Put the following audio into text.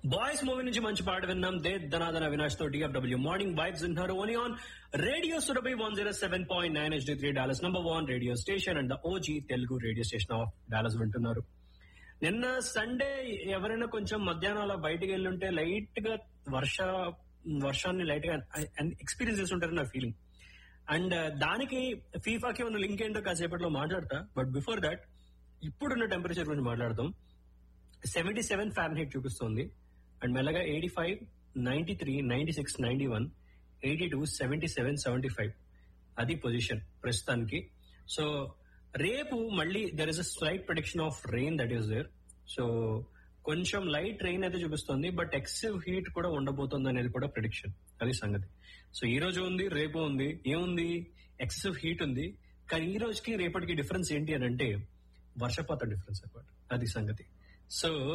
boys movie నుంచి మంచి పాట విన్నాం దే ధనాదన అవినాష్ తో డిఎఫ్డబ్ల్యూ మార్నింగ్ వైబ్స్ వింటున్నారు only on radio Surabhi one zero seven point nine HD three Dallas number one radio station and the OG Telugu radio station of Dallas వింటున్నారు నిన్న Sunday ఎవరైనా కొంచెం మధ్యాహ్నం అలా బయటకు వెళ్ళుంటే లైట్ గా వర్ష వర్షాన్ని లైట్ గా ఎక్స్పీరియన్స్ చేస్తుంటారు నా ఫీలింగ్ అండ్ దానికి ఫీఫాకి ఉన్న లింక్ ఏంటో కాసేపట్లో మాట్లాడతా బట్ బిఫోర్ దట్ ఇప్పుడున్న టెంపరేచర్ గురించి మాట్లాడదాం సెవెంటీ సెవెన్ ఫ్యాన్ హీట్ చూపిస్తుంది అండ్ మెల్లగా eighty five ninety three ninety six ninety one eighty two seventy seven seventy five అది పొజిషన్ ప్రస్తుతానికి సో రేపు మళ్ళీ there is a slight prediction of rain that is there so కొంచెం light rain అయితే చూపిస్తుంది but excessive heat కూడా ఉండబోతుంది అనేది కూడా ప్రిడిక్షన్ అది సంగతి సో ఈ రోజు ఉంది రేపు ఉంది ఏముంది ఎక్సెసివ్ హీట్ ఉంది కానీ ఈ రోజుకి రేపటికి డిఫరెన్స్ ఏంటి అని అంటే వర్షపాతం డిఫరెన్స్ అనమాట అది సంగతి సో